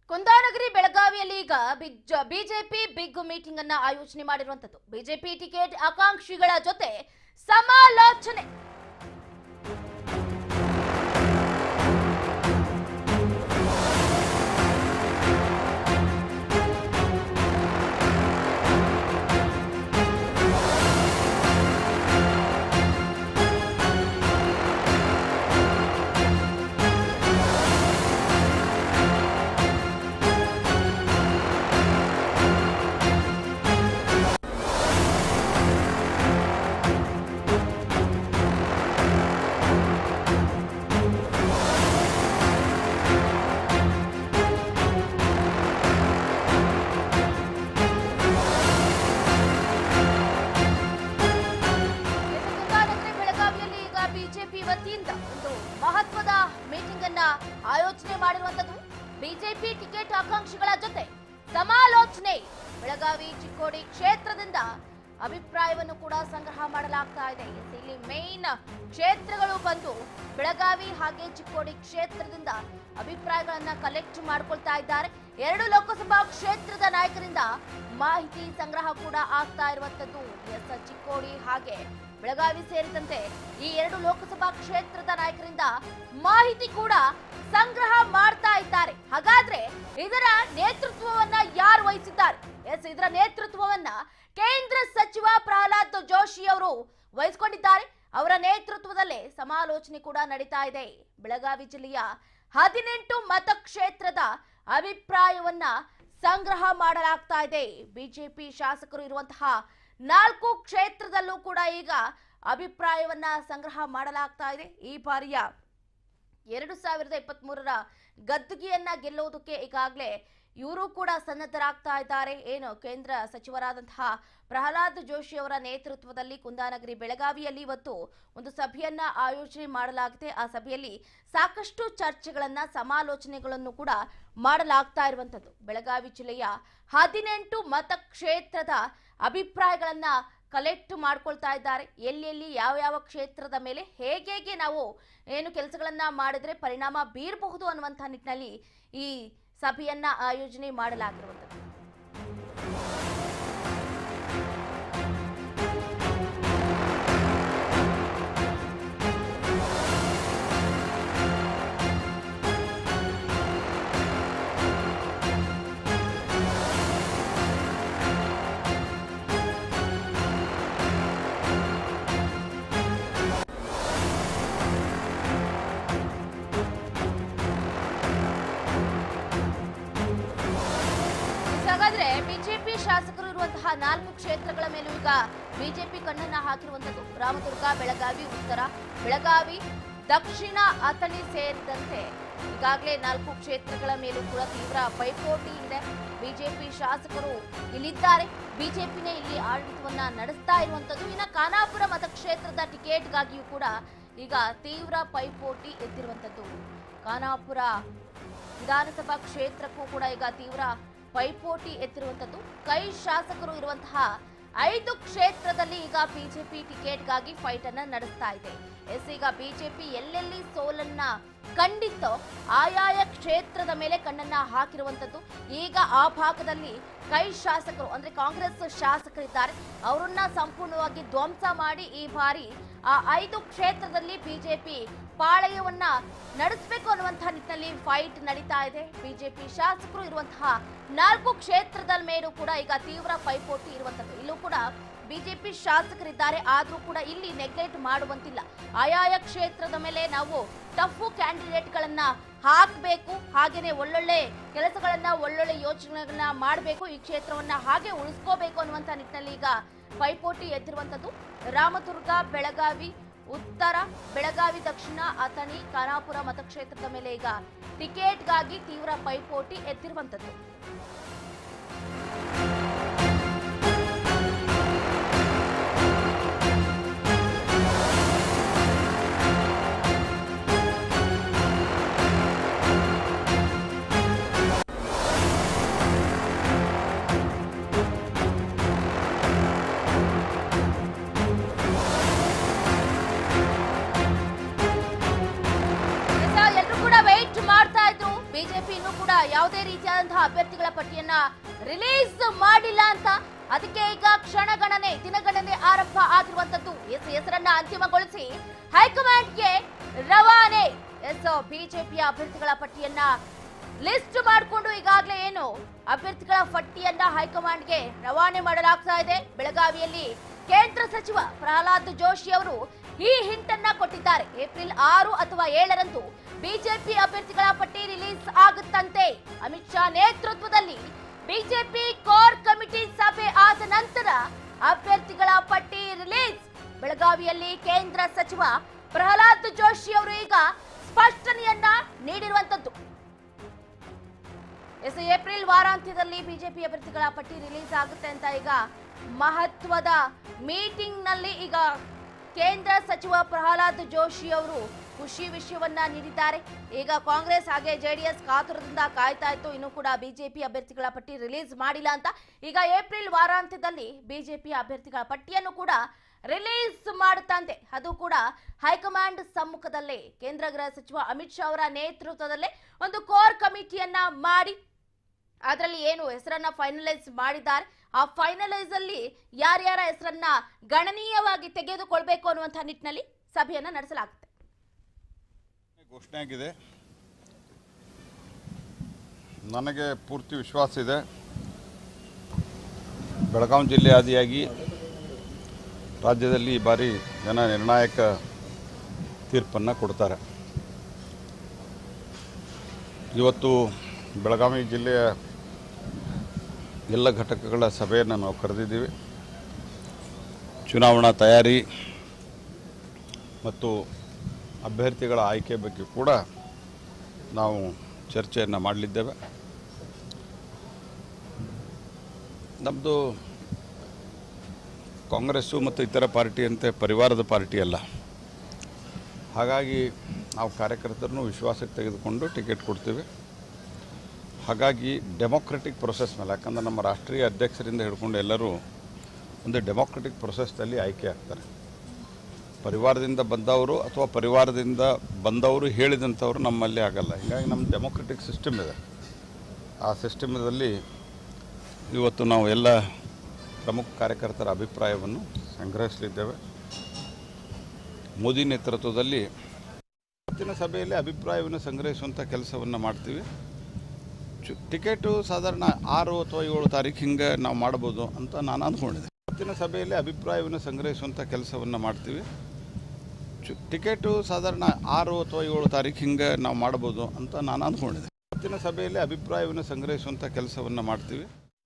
ಕುಂದಾನಗರಿ ಬೆಳಗಾವಿಯಲ್ಲಿ ಈಗ ಬಿಜ್- BJP big meeting ಅನ್ನ ಆಯೋಜನೆ ಮಾಡಿರುವಂತದ್ದು ಬಿಜೆಪಿ ಟಿಕೆಟ್ ಆಕಾಂಕ್ಷಿಗಳ ಜೊತೆ ಸಮಾಲೋಚನೆ ಕುಂದಾನಗರಿ ಬೆಳಗಾವಿಯಲ್ಲಿ ಈಗ ಬಿಜೆಪಿ ವತಿಯಿಂದ ಒಂದು ಮಹತ್ವದ ಮೀಟಿಂಗ್ ಅನ್ನ ಆಯೋಜನೆ ಮಾಡಿರುವಂತದ್ದು ಬಿಜೆಪಿ ಟಿಕೆಟ್ ಆಕಾಂಕ್ಷಿಗಳ ಜೊತೆ ಸಮಾಲೋಚನೆ ಬೆಳಗಾವಿ ಚಿಕ್ಕೋಡಿ ಕ್ಷೇತ್ರದಿಂದ ಅಭಿಪ್ರಾಯವನ್ನು ಕೂಡ ಸಂಗ್ರಹ ಮಾಡಲಾಗ್ತಾ ಇದೆ ಎಸ್, ಇಲ್ಲಿ ಮೇನ್ ಕ್ಷೇತ್ರಗಳು ಬಂದು ಬೆಳಗಾವಿ ಹಾಗೆ ಚಿಕ್ಕೋಡಿ ಕ್ಷೇತ್ರದಿಂದ ಅಭಿಪ್ರಾಯಗಳನ್ನ ಕಲೆಕ್ಟ್ ಮಾಡ್ಕೊಳ್ತಾ ಇದ್ದಾರೆ ಎರಡು ಲೋಕಸಭಾ ಕ್ಷೇತ್ರದ ನಾಯಕರಿಂದ ಮಾಹಿತಿ ಸಂಗ್ರಹ ಕೂಡ ಆಗ್ತಾ ಇರುವಂತದ್ದು ಎಸ್ ಚಿಕ್ಕೋಡಿ ಹಾಗೆ ಬೆಳಗಾವಿ ಸೇರಿದಂತೆ ಈ ಎರಡು ಲೋಕಸಭಾ ಕ್ಷೇತ್ರದ ನಾಯಕರಿಂದ ಮಾಹಿತಿ ಕೂಡ ಸಂಗ್ರಹ ಮಾಡ್ತಾ ಇದ್ದಾರೆ ಹಾಗಾದ್ರೆ ಇದರ ನೇತೃತ್ವವನ್ನ ಯಾರು ವಹಿಸಿದ್ದಾರೆ ಎಸ್ ಇದರ ನೇತೃತ್ವವನ್ನ ಕೇಂದ್ರ ಸಚಿವ ಪ್ರಹ್ಲಾದ್ ಜೋಶಿ ಅವರು ವಹಿಸಿಕೊಂಡಿದ್ದಾರೆ ಅವರ ನೇತೃತ್ವದಲ್ಲೇ ಸಮಾಲೋಚನೆ ಕೂಡ ನಡೀತಾ ಇದೆ ಬೆಳಗಾವಿ ಜಿಲ್ಲೆಯ ಹದಿನೆಂಟು ಮತಕ್ಷೇತ್ರದ ಅಭಿಪ್ರಾಯವನ್ನ ಸಂಗ್ರಹ ಮಾಡಲಾಗ್ತಾ ಇದೆ ಬಿಜೆಪಿ ಶಾಸಕರು ಇರುವಂತಹ ನಾಲ್ಕು ಕ್ಷೇತ್ರದಲ್ಲೂ ಕೂಡ ಈಗ ಅಭಿಪ್ರಾಯವನ್ನ ಸಂಗ್ರಹ ಮಾಡಲಾಗ್ತಾ ಇದೆ ಈ ಬಾರಿಯ ಎರಡು ಸಾವಿರದ ಇಪ್ಪತ್ತ್ ಮೂರರ ಗದ್ದುಗೆಯನ್ನ ಗೆಲ್ಲುವುದಕ್ಕೆ ಈಗಾಗಲೇ ಇವರು ಕೂಡ ಸನ್ನದ್ಧರಾಗ್ತಾ ಇದ್ದಾರೆ ಏನು ಕೇಂದ್ರ ಸಚಿವರಾದಂತಹ ಪ್ರಹ್ಲಾದ್ ಜೋಶಿ ಅವರ ನೇತೃತ್ವದಲ್ಲಿ ಕುಂದಾನಗರಿ ಬೆಳಗಾವಿಯಲ್ಲಿ ಇವತ್ತು ಒಂದು ಸಭೆಯನ್ನ ಆಯೋಜನೆ ಮಾಡಲಾಗಿದೆ ಆ ಸಭೆಯಲ್ಲಿ ಸಾಕಷ್ಟು ಚರ್ಚೆಗಳನ್ನ ಸಮಾಲೋಚನೆಗಳನ್ನು ಕೂಡ ಮಾಡಲಾಗ್ತಾ ಇರುವಂತದ್ದು ಬೆಳಗಾವಿ ಜಿಲ್ಲೆಯ ಹದಿನೆಂಟು ಮತಕ್ಷೇತ್ರದ ಅಭಿಪ್ರಾಯಗಳನ್ನ ಕಲೆಕ್ಟ್ ಮಾಡ್ಕೊಳ್ತಾ ಇದ್ದಾರೆ ಎಲ್ಲೆಲ್ಲಿ ಯಾವ ಯಾವ ಕ್ಷೇತ್ರದ ಮೇಲೆ ಹೇಗೆ ಹೇಗೆ ನಾವು ಏನು ಕೆಲಸಗಳನ್ನ ಮಾಡಿದ್ರೆ ಪರಿಣಾಮ ಬೀರಬಹುದು ಅನ್ನುವಂಥ ನಿಟ್ಟಿನಲ್ಲಿ ಈ ಸಭೆಯನ್ನ ಆಯೋಜನೆ ಮಾಡಲಾಗಿರುವಂಥದ್ದು ಹಾಗಾದ್ರೆ ಬಿಜೆಪಿ ಶಾಸಕರು ಇರುವಂತಹ ನಾಲ್ಕು ಕ್ಷೇತ್ರಗಳ ಮೇಲೂ ಈಗ ಬಿಜೆಪಿ ಕಣ್ಣನ್ನ ಹಾಕಿರುವಂತದ್ದು ರಾಮದುರ್ಗ ಬೆಳಗಾವಿ ಉತ್ತರ ಬೆಳಗಾವಿ ದಕ್ಷಿಣ ಅಥಣಿ ಸೇರಿದಂತೆ ಈಗಾಗಲೇ ನಾಲ್ಕು ಕ್ಷೇತ್ರಗಳ ಮೇಲೂ ಕೂಡ ತೀವ್ರ ಪೈಪೋಟಿ ಇದೆ ಬಿಜೆಪಿ ಶಾಸಕರು ಇಲ್ಲಿದ್ದಾರೆ ಬಿಜೆಪಿನೇ ಇಲ್ಲಿ ಆಡಳಿತವನ್ನ ನಡೆಸ್ತಾ ಇರುವಂತದ್ದು ಇನ್ನು ಖಾನಾಪುರ ಮತಕ್ಷೇತ್ರದ ಟಿಕೆಟ್ಗಾಗಿಯೂ ಕೂಡ ಈಗ ತೀವ್ರ ಪೈಪೋಟಿ ಎದ್ದಿರುವಂತದ್ದು ಖಾನಾಪುರ ವಿಧಾನಸಭಾ ಕ್ಷೇತ್ರಕ್ಕೂ ಕೂಡ ಈಗ ತೀವ್ರ ಪೈಪೋಟಿ ಎತ್ತಿರುವಂತದ್ದು ಕೈ ಶಾಸಕರು ಇರುವಂತಹ ಐದು ಕ್ಷೇತ್ರದಲ್ಲಿ ಈಗ ಬಿಜೆಪಿ ಟಿಕೆಟ್ಗಾಗಿ ಫೈಟ್ ಅನ್ನ ನಡೆಸ್ತಾ ಇದೆ ಎಸ್ ಈಗ ಬಿಜೆಪಿ ಎಲ್ಲೆಲ್ಲಿ ಸೋಲನ್ನ ಕಂಡಿತ್ತೋ ಆಯಾಯ ಕ್ಷೇತ್ರದ ಮೇಲೆ ಕಣ್ಣನ್ನ ಹಾಕಿರುವಂತದ್ದು ಈಗ ಆ ಭಾಗದಲ್ಲಿ ಕೈ ಶಾಸಕರು ಅಂದ್ರೆ ಕಾಂಗ್ರೆಸ್ ಶಾಸಕರಿದ್ದಾರೆ ಅವರನ್ನ ಸಂಪೂರ್ಣವಾಗಿ ಧ್ವಂಸ ಮಾಡಿ ಈ ಬಾರಿ ಆ ಐದು ಕ್ಷೇತ್ರದಲ್ಲಿ ಬಿಜೆಪಿ ಪಾಳಯವನ್ನ ನಡೆಸಬೇಕು ಅನ್ನುವಂತಹ ನಿಟ್ಟಿನಲ್ಲಿ ಫೈಟ್ ನಡೀತಾ ಇದೆ ಬಿಜೆಪಿ ಶಾಸಕರು ಇರುವಂತಹ ನಾಲ್ಕು ಕ್ಷೇತ್ರದ ಮೇಲೂ ಕೂಡ ಈಗ ತೀವ್ರ ಪೈಪೋಟಿ ಇರುವಂತದ್ದು ಇಲ್ಲೂ ಕೂಡ ಬಿಜೆಪಿ ಶಾಸಕರಿದ್ದಾರೆ ಆದ್ರೂ ಕೂಡ ಇಲ್ಲಿ ನೆಗ್ಲೆಕ್ಟ್ ಮಾಡುವಂತಿಲ್ಲ ಆಯಾಯ ಕ್ಷೇತ್ರದ ಮೇಲೆ ನಾವು ಟಫ್ ಕ್ಯಾಂಡಿಡೇಟ್ಗಳನ್ನ ಹಾಕಬೇಕು ಹಾಗೇನೆ ಒಳ್ಳೊಳ್ಳೆ ಕೆಲಸಗಳನ್ನ ಒಳ್ಳೊಳ್ಳೆ ಯೋಚನೆಗಳನ್ನ ಮಾಡಬೇಕು ಈ ಕ್ಷೇತ್ರವನ್ನ ಹಾಗೆ ಉಳಿಸ್ಕೋಬೇಕು ಅನ್ನುವಂತ ನಿಟ್ಟಿನಲ್ಲಿ ಈಗ ಪೈಪೋಟಿ ಎದ್ದಿರುವಂತದ್ದು ರಾಮದುರ್ಗ ಬೆಳಗಾವಿ ಉತ್ತರ ಬೆಳಗಾವಿ ದಕ್ಷಿಣ ಅಥಣಿ ಖಾನಾಪುರ ಮತಕ್ಷೇತ್ರದ ಮೇಲೆ ಈಗ ಟಿಕೆಟ್ಗಾಗಿ ತೀವ್ರ ಪೈಪೋಟಿ ಎದ್ದಿರುವಂತದ್ದು ಎಲ್ಲರೂ ಕೂಡ ವೆಯ್ಟ್ ಮಾಡ್ತಾ ಇದ್ರು ಬಿಜೆಪಿ ಇನ್ನೂ ಕೂಡ ಯಾವುದೇ ರೀತಿಯಾದಂತಹ ಅಭ್ಯರ್ಥಿಗಳ ಪಟ್ಟಿಯನ್ನ ರಿಲೀಸ್ ಮಾಡಿಲ್ಲ ಅಂತ ಅದಕ್ಕೆ ಈಗ ಕ್ಷಣಗಣನೆ ದಿನಗಣನೆ ಆರಂಭ ಆಗಿರುವಂತದ್ದು ಎಸ್ ಹೆಸರನ್ನ ಅಂತಿಮಗೊಳಿಸಿ ಹೈಕಮಾಂಡ್ಗೆ ರವಾನೆ ಎಸ್ ಬಿಜೆಪಿಯ ಅಭ್ಯರ್ಥಿಗಳ ಪಟ್ಟಿಯನ್ನ ಲಿಸ್ಟ್ ಮಾಡಿಕೊಂಡು ಈಗಾಗಲೇ ಏನು ಅಭ್ಯರ್ಥಿಗಳ ಪಟ್ಟಿಯನ್ನ ಹೈಕಮಾಂಡ್ಗೆ ರವಾನೆ ಮಾಡಲಾಗ್ತಾ ಇದೆ ಬೆಳಗಾವಿಯಲ್ಲಿ ಕೇಂದ್ರ ಸಚಿವ ಪ್ರಹ್ಲಾದ್ ಜೋಶಿ ಅವರು ಈ ಹಿಂಟ್ ಅನ್ನ ಕೊಟ್ಟಿದ್ದಾರೆ ಏಪ್ರಿಲ್ ಆರು ಅಥವಾ ಏಳರಂದು ಬಿಜೆಪಿ ಅಭ್ಯರ್ಥಿಗಳ ಪಟ್ಟಿ ರಿಲೀಸ್ ಆಗುತ್ತಂತೆ ಅಮಿತ್ ಶಾ ನೇತೃತ್ವದಲ್ಲಿ ಬಿಜೆಪಿ ಕೋರ್ ಕಮಿಟಿ ಸಭೆ ಆದ ನಂತರ ಅಭ್ಯರ್ಥಿಗಳ ಪಟ್ಟಿ ರಿಲೀಸ್ ಬೆಳಗಾವಿಯಲ್ಲಿ ಕೇಂದ್ರ ಸಚಿವ ಪ್ರಹ್ಲಾದ್ ಜೋಶಿ ಅವರು ಈಗ ಸ್ಪಷ್ಟನೆಯನ್ನ ನೀಡಿರುವಂತದ್ದು ಎಸ್ ಏಪ್ರಿಲ್ ವಾರಾಂತ್ಯದಲ್ಲಿ ಬಿಜೆಪಿ ಅಭ್ಯರ್ಥಿಗಳ ಪಟ್ಟಿ ರಿಲೀಸ್ ಆಗುತ್ತೆ ಅಂತ ಈಗ ಮಹತ್ವದ ಮೀಟಿಂಗ್ ನಲ್ಲಿ ಈಗ ಕೇಂದ್ರ ಸಚಿವ ಪ್ರಹ್ಲಾದ್ ಜೋಶಿ ಅವರು ಖುಷಿ ವಿಷಯವನ್ನ ನೀಡಿದ್ದಾರೆ ಈಗ ಕಾಂಗ್ರೆಸ್ ಹಾಗೆ ಜೆಡಿಎಸ್ ಕಾತುರದಿಂದ ಕಾಯ್ತಾ ಇತ್ತು ಇನ್ನು ಕೂಡ ಬಿಜೆಪಿ ಅಭ್ಯರ್ಥಿಗಳ ಪಟ್ಟಿ ರಿಲೀಸ್ ಮಾಡಿಲ್ಲ ಅಂತ ಈಗ ಏಪ್ರಿಲ್ ವಾರಾಂತ್ಯದಲ್ಲಿ ಬಿಜೆಪಿ ಅಭ್ಯರ್ಥಿಗಳ ಪಟ್ಟಿಯನ್ನು ಕೂಡ ರಿಲೀಸ್ ಮಾಡುತ್ತಂತೆ ಅದು ಕೂಡ ಹೈಕಮಾಂಡ್ ಸಮ್ಮುಖದಲ್ಲೇ ಕೇಂದ್ರ ಗೃಹ ಸಚಿವ ಅಮಿತ್ ಶಾ ಅವರ ನೇತೃತ್ವದಲ್ಲೇ ಒಂದು ಕೋರ್ ಕಮಿಟಿಯನ್ನ ಮಾಡಿ ಅದರಲ್ಲಿ ಏನು ಹೆಸರನ್ನ ಫೈನಲೈಸ್ ಮಾಡಿದ್ದಾರೆ ಆ ಫೈನಲೈಸ್ ಅಲ್ಲಿ ಯಾರ್ಯಾರ ಹೆಸರನ್ನ ಗಣನೀಯವಾಗಿ ತೆಗೆದುಕೊಳ್ಬೇಕು ಅನ್ನುವಂತಹ ನಿಟ್ಟಿನಲ್ಲಿ ಸಭೆಯನ್ನ ನಡೆಸಲಾಗುತ್ತೆ ಘೋಷಣೆ ಆಗಿದೆ ನನಗೆ ಪೂರ್ತಿ ವಿಶ್ವಾಸ ಇದೆ ಬೆಳಗಾವಿ ಜಿಲ್ಲೆ ಆದಿಯಾಗಿ ರಾಜ್ಯದಲ್ಲಿ ಈ ಬಾರಿ ಜನ ನಿರ್ಣಾಯಕ ತೀರ್ಪನ್ನು ಕೊಡ್ತಾರೆ ಇವತ್ತು ಬೆಳಗಾವಿ ಜಿಲ್ಲೆಯ ಎಲ್ಲ ಘಟಕಗಳ ಸಭೆಯನ್ನು ನಾವು ಕರೆದಿದ್ದೀವಿ ಚುನಾವಣಾ ತಯಾರಿ ಮತ್ತು ಅಭ್ಯರ್ಥಿಗಳ ಆಯ್ಕೆ ಬಗ್ಗೆ ಕೂಡ ನಾವು ಚರ್ಚೆಯನ್ನು ಮಾಡಲಿದ್ದೇವೆ ನಮ್ಮದು ಕಾಂಗ್ರೆಸ್ಸು ಮತ್ತು ಇತರ ಪಾರ್ಟಿಯಂತೆ ಪರಿವಾರದ ಪಾರ್ಟಿ ಅಲ್ಲ ಹಾಗಾಗಿ ನಾವು ಕಾರ್ಯಕರ್ತರನ್ನು ವಿಶ್ವಾಸಕ್ಕೆ ತೆಗೆದುಕೊಂಡು ಟಿಕೆಟ್ ಕೊಡ್ತೀವಿ ಹಾಗಾಗಿ ಡೆಮೋಕ್ರೆಟಿಕ್ ಪ್ರೊಸೆಸ್ ಮೇಲೆ ಯಾಕಂದ್ರೆ ನಮ್ಮ ರಾಷ್ಟ್ರೀಯ ಅಧ್ಯಕ್ಷರಿಂದ ಹಿಡ್ಕೊಂಡು ಎಲ್ಲರೂ ಒಂದು ಡೆಮೋಕ್ರೆಟಿಕ್ ಪ್ರೊಸೆಸ್ನಲ್ಲಿ ಆಯ್ಕೆ ಆಗ್ತಾರೆ ಪರಿವಾರದಿಂದ ಬಂದವರು ಅಥವಾ ಪರಿವಾರದಿಂದ ಬಂದವರು ಹೇಳಿದಂಥವ್ರು ನಮ್ಮಲ್ಲಿ ಆಗಲ್ಲ ಹೀಗಾಗಿ ನಮ್ಮ ಡೆಮೋಕ್ರೆಟಿಕ್ ಸಿಸ್ಟಮ್ ಇದೆ ಆ ಸಿಸ್ಟಮದಲ್ಲಿ ಇವತ್ತು ನಾವು ಎಲ್ಲ ಪ್ರಮುಖ ಕಾರ್ಯಕರ್ತರ ಅಭಿಪ್ರಾಯವನ್ನು ಸಂಗ್ರಹಿಸಲಿದ್ದೇವೆ ಮೋದಿ ನೇತೃತ್ವದಲ್ಲಿ ಇವತ್ತಿನ ಸಭೆಯಲ್ಲಿ ಅಭಿಪ್ರಾಯವನ್ನು ಸಂಗ್ರಹಿಸುವಂಥ ಕೆಲಸವನ್ನು ಮಾಡ್ತೀವಿ ಚು ಟಿಕೆಟು ಸಾಧಾರಣ ಆರು ಅಥವಾ ಏಳು ತಾರೀಕು ಹಿಂಗೆ ನಾವು ಮಾಡ್ಬೋದು ಅಂತ ನಾನು ಅಂದ್ಕೊಂಡಿದ್ದೆ ಇವತ್ತಿನ ಸಭೆಯಲ್ಲಿ ಅಭಿಪ್ರಾಯವನ್ನು ಸಂಗ್ರಹಿಸುವಂಥ ಕೆಲಸವನ್ನು ಮಾಡ್ತೀವಿ ಚು ಟಿಕೆಟು ಸಾಧಾರಣ ಆರು ಅಥವಾ ಏಳು ತಾರೀಕು ಹಿಂಗೆ ನಾವು ಮಾಡ್ಬೋದು ಅಂತ ನಾನು ಅಂದ್ಕೊಂಡಿದ್ದೆ ಇವತ್ತಿನ ಸಭೆಯಲ್ಲಿ ಅಭಿಪ್ರಾಯವನ್ನು ಸಂಗ್ರಹಿಸುವಂಥ ಕೆಲಸವನ್ನು ಮಾಡ್ತೀವಿ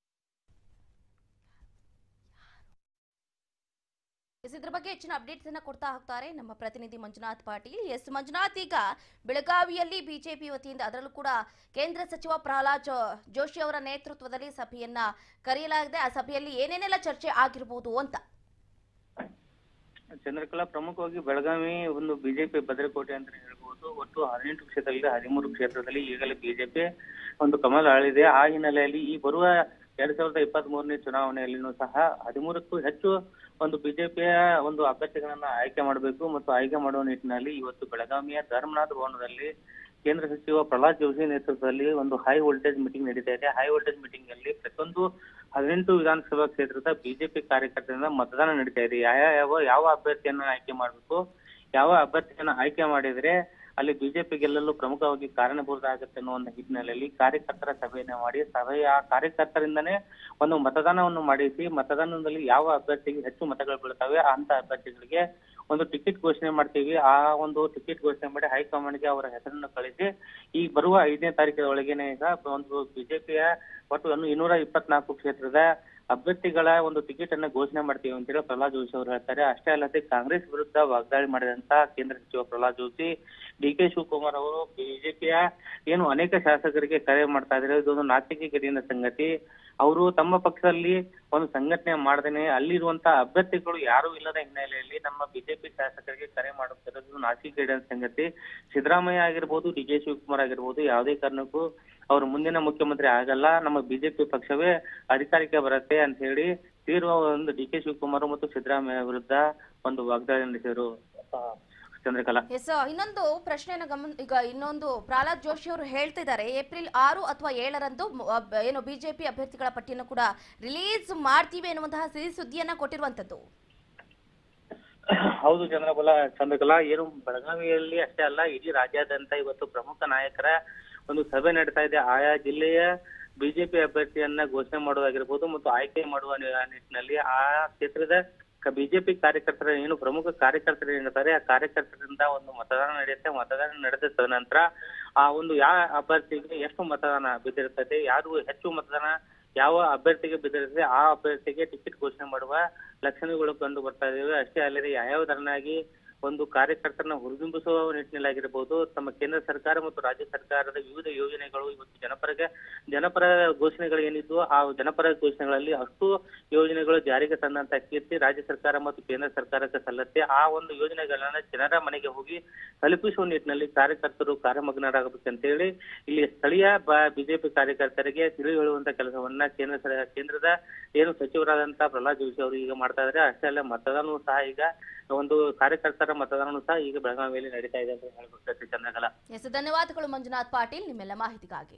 ಎಸ್ ಇದ್ರ ಬಗ್ಗೆ ಹೆಚ್ಚಿನ ಅಪ್ಡೇಟ್ಸ್ ಅನ್ನ ಕೊಡ್ತಾ ಹೋಗ್ತಾರೆ ನಮ್ಮ ಪ್ರತಿನಿಧಿ ಮಂಜುನಾಥ್ ಪಾಟೀಲ್ ಎಸ್ ಮಂಜುನಾಥ್ ಈಗ ಬೆಳಗಾವಿಯಲ್ಲಿ ಬಿಜೆಪಿ ವತಿಯಿಂದ ಅದರಲ್ಲೂ ಕೂಡ ಕೇಂದ್ರ ಸಚಿವ ಪ್ರಹ್ಲಾದ್ ಜೋ- ಜೋಶಿ ಅವರ ನೇತೃತ್ವದಲ್ಲಿ ಸಭೆಯನ್ನ ಕರೆಯಲಾಗಿದೆ ಆ ಸಭೆಯಲ್ಲಿ ಏನೇನೆಲ್ಲ ಚರ್ಚೆ ಆಗಿರಬಹುದು ಅಂತ ಚಂದ್ರಕಲಾ ಪ್ರಮುಖವಾಗಿ ಬೆಳಗಾವಿ ಒಂದು ಬಿಜೆಪಿ ಭದ್ರಕೋಟೆ ಅಂತ ಹೇಳ್ಬೋದು ಒಟ್ಟು ಹದಿನೆಂಟು ಕ್ಷೇತ್ರದಲ್ಲಿ ಹದಿಮೂರು ಕ್ಷೇತ್ರದಲ್ಲಿ ಈಗಲೇ ಬಿಜೆಪಿ ಒಂದು ಕಮಲ ಆಳಿದೆ ಆ ಹಿನ್ನೆಲೆಯಲ್ಲಿ ಈ ಬರುವ ಎರಡ್ ಸಾವಿರದ ಇಪ್ಪತ್ತ್ ಮೂರನೇ ಚುನಾವಣೆಯಲ್ಲಿನೂ ಸಹ ಹದಿಮೂರಕ್ಕೂ ಹೆಚ್ಚು ಒಂದು ಬಿಜೆಪಿಯ ಒಂದು ಅಭ್ಯರ್ಥಿಗಳನ್ನ ಆಯ್ಕೆ ಮಾಡಬೇಕು ಮತ್ತು ಆಯ್ಕೆ ಮಾಡುವ ನಿಟ್ಟಿನಲ್ಲಿ ಇವತ್ತು ಬೆಳಗಾವಿಯ ಧರ್ಮನಾಥ ಭವನದಲ್ಲಿ ಕೇಂದ್ರ ಸಚಿವ ಪ್ರಹ್ಲಾದ್ ಜೋಶಿ ನೇತೃತ್ವದಲ್ಲಿ ಒಂದು ಹೈ ವೋಲ್ಟೇಜ್ ಮೀಟಿಂಗ್ ನಡೀತಾ ಇದೆ ಹೈ ವೋಲ್ಟೇಜ್ ಮೀಟಿಂಗ್ ಅಲ್ಲಿ ಪ್ರತಿಯೊಂದು ಹದಿನೆಂಟು ವಿಧಾನಸಭಾ ಕ್ಷೇತ್ರದ ಬಿಜೆಪಿ ಕಾರ್ಯಕರ್ತರಿಂದ ಮತದಾನ ನಡೀತಾ ಇದೆ ಯಾವ ಯಾವ ಯಾವ ಅಭ್ಯರ್ಥಿಯನ್ನ ಆಯ್ಕೆ ಮಾಡಬೇಕು ಯಾವ ಅಭ್ಯರ್ಥಿಯನ್ನ ಆಯ್ಕೆ ಮಾಡಿದ್ರೆ ಅಲ್ಲಿ ಬಿಜೆಪಿ ಗೆಲ್ಲಲು ಪ್ರಮುಖವಾಗಿ ಕಾರಣಭೂತ ಆಗುತ್ತೆ ಅನ್ನೋ ಒಂದು ಹಿನ್ನೆಲೆಯಲ್ಲಿ ಕಾರ್ಯಕರ್ತರ ಸಭೆಯನ್ನ ಮಾಡಿ ಸಭೆಯ ಆ ಕಾರ್ಯಕರ್ತರಿಂದನೇ ಒಂದು ಮತದಾನವನ್ನು ಮಾಡಿಸಿ ಮತದಾನದಲ್ಲಿ ಯಾವ ಅಭ್ಯರ್ಥಿಗೆ ಹೆಚ್ಚು ಮತಗಳು ಬೀಳ್ತವೆ ಅಂತ ಅಭ್ಯರ್ಥಿಗಳಿಗೆ ಒಂದು ಟಿಕೆಟ್ ಘೋಷಣೆ ಮಾಡ್ತೀವಿ ಆ ಒಂದು ಟಿಕೆಟ್ ಘೋಷಣೆ ಮಾಡಿ ಹೈಕಮಾಂಡ್ಗೆ ಅವರ ಹೆಸರನ್ನು ಕಳಿಸಿ ಈ ಬರುವ ಐದನೇ ತಾರೀಕಿನ ಒಳಗೇನೆ ಈಗ ಒಂದು ಬಿಜೆಪಿಯ ಒಟ್ಟು ಒಂದು ಇನ್ನೂರ ಇಪ್ಪತ್ನಾಲ್ಕು ಕ್ಷೇತ್ರದ ಅಭ್ಯರ್ಥಿಗಳ ಒಂದು ಟಿಕೆಟ್ ಅನ್ನ ಘೋಷಣೆ ಮಾಡ್ತೀವಿ ಅಂತೇಳಿ ಪ್ರಹ್ಲಾದ್ ಜೋಶಿ ಅವರು ಹೇಳ್ತಾರೆ ಅಷ್ಟೇ ಅಲ್ಲದೆ ಕಾಂಗ್ರೆಸ್ ವಿರುದ್ಧ ವಾಗ್ದಾಳಿ ಮಾಡಿದಂತ ಕೇಂದ್ರ ಸಚಿವ ಪ್ರಹ್ಲಾದ್ ಜೋಶಿ ಡಿ ಕೆ ಶಿವಕುಮಾರ್ ಅವರು ಬಿಜೆಪಿಯ ಏನು ಅನೇಕ ಶಾಸಕರಿಗೆ ಕರೆ ಮಾಡ್ತಾ ಇದ್ದಾರೆ ಇದೊಂದು ನಾಚಿಕೆ ಗಡಿಯ ಸಂಗತಿ ಅವರು ತಮ್ಮ ಪಕ್ಷದಲ್ಲಿ ಒಂದು ಸಂಘಟನೆ ಮಾಡದೇನೆ ಅಲ್ಲಿರುವಂತ ಅಭ್ಯರ್ಥಿಗಳು ಯಾರು ಇಲ್ಲದ ಹಿನ್ನೆಲೆಯಲ್ಲಿ ನಮ್ಮ ಬಿಜೆಪಿ ಶಾಸಕರಿಗೆ ಕರೆ ಮಾಡುತ್ತಿರೋದು ನಾಚಿಕೆ ಸಂಗತಿ ಸಿದ್ದರಾಮಯ್ಯ ಆಗಿರ್ಬೋದು ಡಿ ಕೆ ಶಿವಕುಮಾರ್ ಆಗಿರ್ಬೋದು ಯಾವುದೇ ಕಾರಣಕ್ಕೂ ಅವರು ಮುಂದಿನ ಮುಖ್ಯಮಂತ್ರಿ ಆಗಲ್ಲ ನಮ್ಮ ಬಿಜೆಪಿ ಪಕ್ಷವೇ ಅಧಿಕಾರಕ್ಕೆ ಬರುತ್ತೆ ಅಂತ ಹೇಳಿ ತೀವ್ರ ಒಂದು ಡಿ ಕೆ ಶಿವಕುಮಾರ್ ಮತ್ತು ಸಿದ್ದರಾಮಯ್ಯ ವಿರುದ್ಧ ಒಂದು ವಾಗ್ದಾಳಿ ನಡೆಸಿದರು ಆ, ಚಂದ್ರಕಲಾ ಎಸ್ ಇನ್ನೊಂದು ಪ್ರಶ್ನೆನ ಗಮನ ಈಗ ಇನ್ನೊಂದು ಪ್ರಹ್ಲಾದ್ ಜೋಶಿ ಅವರು ಹೇಳ್ತಿದ್ದಾರೆ ಏಪ್ರಿಲ್ ಆರು ಅಥವಾ ಏಳರಂದು ಮ- ಅಬ್- ಏನು ಬಿಜೆಪಿ ಅಭ್ಯರ್ಥಿಗಳ ಪಟ್ಟಿಯನ್ನು ಕೂಡ ರಿಲೀಸ್ ಮಾಡ್ತೀವಿ ಎನ್ನುವಂತಹ ಸಿಹಿ ಸುದ್ದಿಯನ್ನ ಕೊಟ್ಟಿರುವಂತದ್ದು ಹೌದು ಚಂದ್ರಬಲ ಚಂದ್ರಕಲಾ ಏನು ಬೆಳಗಾವಿಯಲ್ಲಿ ಅಷ್ಟೇ ಅಲ್ಲ ಇಡೀ ರಾಜ್ಯಾದ್ಯಂತ ಇವತ್ತು ಪ್ರಮುಖ ನಾಯಕರ ಒಂದು ಸಭೆ ನಡೀತಾ ಇದೆ ಆಯಾ ಜಿಲ್ಲೆಯ ಬಿಜೆಪಿ ಅಭ್ಯರ್ಥಿಯನ್ನ ಘೋಷಣೆ ಮಾಡೋದಾಗಿರ್ಬೋದು ಮತ್ತು ಆಯ್ಕೆ ಮಾಡುವ ನಿ- ನಿಟ್ಟಿನಲ್ಲಿ ಆ ಕ್ಷೇತ್ರದ ಬಿಜೆಪಿ ಕಾರ್ಯಕರ್ತರ ಏನು ಪ್ರಮುಖ ಕಾರ್ಯಕರ್ತರು ಏನಿರ್ತಾರೆ ಆ ಕಾರ್ಯಕರ್ತರಿಂದ ಒಂದು ಮತದಾನ ನಡೆಯುತ್ತೆ ಮತದಾನ ನಡೆದ ತದನಂತರ ಆ ಒಂದು ಯಾವ ಅಭ್ಯರ್ಥಿಗೆ ಎಷ್ಟು ಮತದಾನ ಬಿದ್ದಿರ್ತದೆ ಯಾರು ಹೆಚ್ಚು ಮತದಾನ ಯಾವ ಅಭ್ಯರ್ಥಿಗೆ ಬಿದ್ದಿರ್ತದೆ ಆ ಅಭ್ಯರ್ಥಿಗೆ ಟಿಕೆಟ್ ಘೋಷಣೆ ಮಾಡುವ ಲಕ್ಷಣಗಳು ಕಂಡು ಬರ್ತಾ ಇದಾವೆ ಅಷ್ಟೇ ಅಲ್ಲದೆ ಯಾವ್ಯಾವ ತರನಾಗಿ ಒಂದು ಕಾರ್ಯಕರ್ತರನ್ನ ಹುರಿದುಂಬಿಸುವ ನಿಟ್ಟಿನಲ್ಲಾಗಿರ್ಬೋದು ತಮ್ಮ ಕೇಂದ್ರ ಸರ್ಕಾರ ಮತ್ತು ರಾಜ್ಯ ಸರ್ಕಾರದ ವಿವಿಧ ಯೋಜನೆಗಳು ಇವತ್ತು ಜನಪರಗೆ ಜನಪರ ಘೋಷಣೆಗಳು ಏನಿದ್ವು ಆ ಜನಪರ ಘೋಷಣೆಗಳಲ್ಲಿ ಅಷ್ಟು ಯೋಜನೆಗಳು ಜಾರಿಗೆ ತಂದಂತ ಕೀರ್ತಿ ರಾಜ್ಯ ಸರ್ಕಾರ ಮತ್ತು ಕೇಂದ್ರ ಸರ್ಕಾರಕ್ಕೆ ಸಲ್ಲತ್ತೆ ಆ ಒಂದು ಯೋಜನೆಗಳನ್ನ ಜನರ ಮನೆಗೆ ಹೋಗಿ ತಲುಪಿಸುವ ನಿಟ್ಟಿನಲ್ಲಿ ಕಾರ್ಯಕರ್ತರು ಕಾರ್ಯಮಗ್ನರಾಗಬೇಕಂತೇಳಿ ಇಲ್ಲಿ ಸ್ಥಳೀಯ ಬಿಜೆಪಿ ಕಾರ್ಯಕರ್ತರಿಗೆ ತಿಳಿ ಹೇಳುವಂತ ಕೆಲಸವನ್ನ ಕೇಂದ್ರ ಸರ- ಕೇಂದ್ರದ ಏನು ಸಚಿವರಾದಂತಹ ಪ್ರಹ್ಲಾದ್ ಜೋಶಿ ಅವರು ಈಗ ಮಾಡ್ತಾ ಇದ್ದಾರೆ ಅಷ್ಟೇ ಅಲ್ಲ ಮತದಾನವೂ ಸಹ ಈಗ ಒಂದು ಕಾರ್ಯಕರ್ತರ ಮತದಾನವೂ ಸಹ ಈಗ ಬೆಳಗಾವಿಯಲ್ಲಿ ನಡೀತಾ ಇದೆ ಅಂತ ಹೇಳ್ಬೇಕಾಗ್ತದೆ ಚಂದ್ರಕಲಾ ಎಸ್ ಧನ್ಯವಾದಗಳು ಮಂಜುನಾಥ್ ಪಾಟೀಲ್ ನಿಮ್ಮೆಲ್ಲ ಮಾಹಿತಿಗಾಗಿ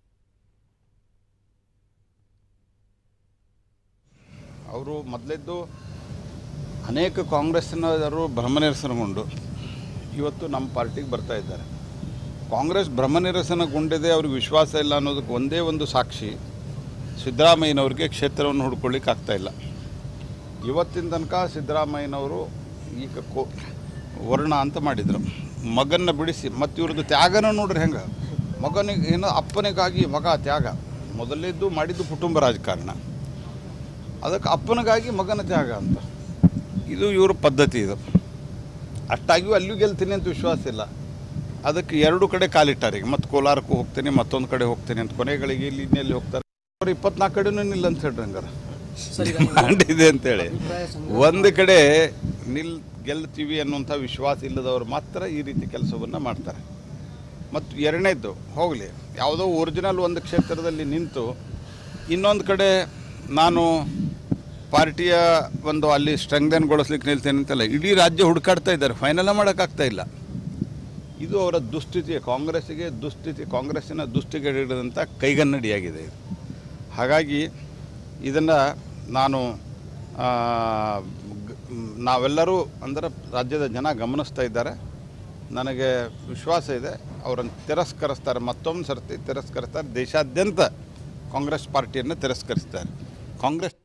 ಅವರು ಮೊದಲಿದ್ದು ಅನೇಕ ಕಾಂಗ್ರೆಸ್ಸಿನವರು ಭ್ರಮನಿರಸನಗೊಂಡು ಇವತ್ತು ನಮ್ಮ ಪಾರ್ಟಿಗೆ ಬರ್ತಾ ಇದ್ದಾರೆ ಕಾಂಗ್ರೆಸ್ ಭ್ರಮನಿರಸನಗೊಂಡಿದೆ ಅವ್ರಿಗೆ ವಿಶ್ವಾಸ ಇಲ್ಲ ಅನ್ನೋದಕ್ಕೆ ಒಂದೇ ಒಂದು ಸಾಕ್ಷಿ ಸಿದ್ದರಾಮಯ್ಯನವ್ರಿಗೆ ಕ್ಷೇತ್ರವನ್ನು ಹುಡ್ಕೊಳ್ಳಿಕ್ಕೆ ಆಗ್ತಾ ಇಲ್ಲ ಇವತ್ತಿನ ತನಕ ಸಿದ್ದರಾಮಯ್ಯನವರು ಈಗ ಕೋ ವರ್ಣ ಅಂತ ಮಾಡಿದರು ಮಗನ್ನ ಬಿಡಿಸಿ ಮತ್ತು ಇವ್ರದ್ದು ತ್ಯಾಗನ ನೋಡ್ರಿ ಹೆಂಗೆ ಮಗನಿಗೆ ಏನೋ ಅಪ್ಪನಿಗಾಗಿ ಮಗ ತ್ಯಾಗ ಮೊದಲನೇದ್ದು ಮಾಡಿದ್ದು ಕುಟುಂಬ ರಾಜಕಾರಣ ಅದಕ್ಕೆ ಅಪ್ಪನಿಗಾಗಿ ಮಗನ ತ್ಯಾಗ ಅಂತ ಇದು ಇವ್ರ ಪದ್ಧತಿ ಇದು ಅಷ್ಟಾಗಿಯೂ ಅಲ್ಲಿಯೂ ಗೆಲ್ತೀನಿ ಅಂತ ವಿಶ್ವಾಸ ಇಲ್ಲ ಅದಕ್ಕೆ ಎರಡು ಕಡೆ ಕಾಲಿಟ್ಟಾರೆ ಈಗ ಮತ್ತು ಕೋಲಾರಕ್ಕೂ ಹೋಗ್ತೀನಿ ಮತ್ತೊಂದು ಕಡೆ ಹೋಗ್ತೀನಿ ಅಂತ ಕೊನೆಗಳಿಗೆ ಇಲ್ಲಿ ಇನ್ನೆಲ್ಲಿ ಹೋಗ್ತಾರೆ ಅವ್ರು ಇಪ್ಪತ್ನಾಲ್ಕು ಕಡೆನೂ ನಿಲ್ಲ ಅಂತ ಹೇಳ್ರಿ ಹಂಗಾರೆ ಮಾಡಿದೆ ಅಂತೇಳಿ ಒಂದು ಕಡೆ ನಿಲ್ ಗೆಲ್ತೀವಿ ಅನ್ನುವಂಥ ವಿಶ್ವಾಸ ಇಲ್ಲದವರು ಮಾತ್ರ ಈ ರೀತಿ ಕೆಲಸವನ್ನು ಮಾಡ್ತಾರೆ ಮತ್ತು ಎರಡನೇದ್ದು ಹೋಗಲಿ ಯಾವುದೋ ಒರಿಜಿನಲ್ ಒಂದು ಕ್ಷೇತ್ರದಲ್ಲಿ ನಿಂತು ಇನ್ನೊಂದು ಕಡೆ ನಾನು ಪಾರ್ಟಿಯ ಒಂದು ಅಲ್ಲಿ ಸ್ಟ್ರೆಂಗ್ದನ್ಗೊಳಿಸ್ಲಿಕ್ಕೆ ನಿಲ್ತೇನೆ ಅಂತಲ್ಲ ಇಡೀ ರಾಜ್ಯ ಹುಡುಕಾಡ್ತಾ ಇದ್ದಾರೆ ಫೈನಲ್ ಮಾಡೋಕ್ಕಾಗ್ತಾ ಇಲ್ಲ ಇದು ಅವರ ದುಸ್ಥಿತಿ ಕಾಂಗ್ರೆಸ್ಸಿಗೆ ದುಸ್ಥಿತಿ ಕಾಂಗ್ರೆಸ್ಸಿನ ದುಸ್ಥಿಗೆ ಹಿಡಿದಂಥ ಕೈಗನ್ನಡಿಯಾಗಿದೆ ಇದು ಹಾಗಾಗಿ ಇದನ್ನು ನಾನು ಆ, ಗ- ನಾವೆಲ್ಲರೂ ಅಂದರೆ ರಾಜ್ಯದ ಜನ ಗಮನಿಸ್ತಾ ಇದ್ದಾರೆ ನನಗೆ ವಿಶ್ವಾಸ ಇದೆ ಅವರನ್ನು ತಿರಸ್ಕರಿಸ್ತಾರೆ ಮತ್ತೊಂದು ಸರ್ತಿ ತಿರಸ್ಕರಿಸ್ತಾರೆ ದೇಶಾದ್ಯಂತ ಕಾಂಗ್ರೆಸ್ ಪಾರ್ಟಿಯನ್ನು ತಿರಸ್ಕರಿಸ್ತಾರೆ ಕಾಂಗ್ರೆಸ್